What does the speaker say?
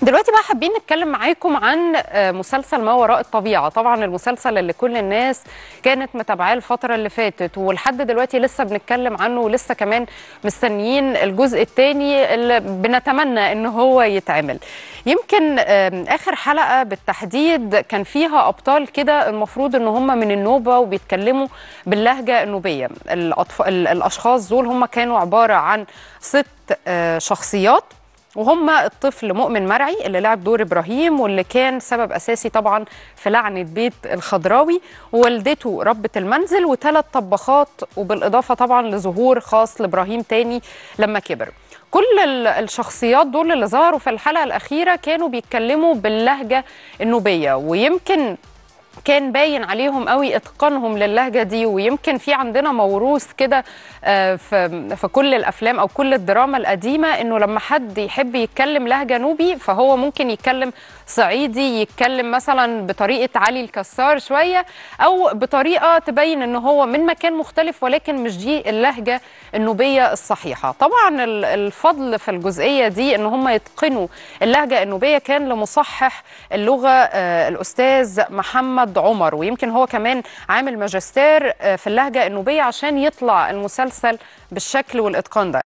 دلوقتي بقى حابين نتكلم معاكم عن آه، مسلسل ما وراء الطبيعة طبعا المسلسل اللي كل الناس كانت متابعاه الفترة اللي فاتت ولحد دلوقتي لسه بنتكلم عنه ولسه كمان مستنيين الجزء الثاني اللي بنتمنى ان هو يتعمل يمكن آم، اخر حلقة بالتحديد كان فيها ابطال كده المفروض ان هم من النوبة وبيتكلموا باللهجة النوبية الأطف... ال- الاشخاص دول هم كانوا عبارة عن ست آه، شخصيات وهم الطفل مؤمن مرعي اللي لعب دور ابراهيم واللي كان سبب اساسي طبعا في لعنه بيت الخضراوي ووالدته ربة المنزل وثلاث طباخات وبالاضافه طبعا لظهور خاص لابراهيم تاني لما كبر. كل ال- الشخصيات دول اللي ظهروا في الحلقه الاخيره كانوا بيتكلموا باللهجه النوبيه ويمكن كان باين عليهم قوي اتقانهم للهجه دي ويمكن في عندنا موروث كده آه، في في كل الافلام او كل الدراما القديمه انه لما حد يحب يتكلم لهجه نوبي فهو ممكن يتكلم صعيدي يتكلم مثلا بطريقه علي الكسار شويه او بطريقه تبين ان هو من مكان مختلف ولكن مش دي اللهجه النوبيه الصحيحه طبعا ال- الفضل في الجزئيه دي ان هم يتقنوا اللهجه النوبيه كان لمصحح اللغه آه، الاستاذ محمد عمر ويمكن هو كمان عامل ماجستير آه، في اللهجه النوبيه عشان يطلع المسلسل بالشكل والاتقان ده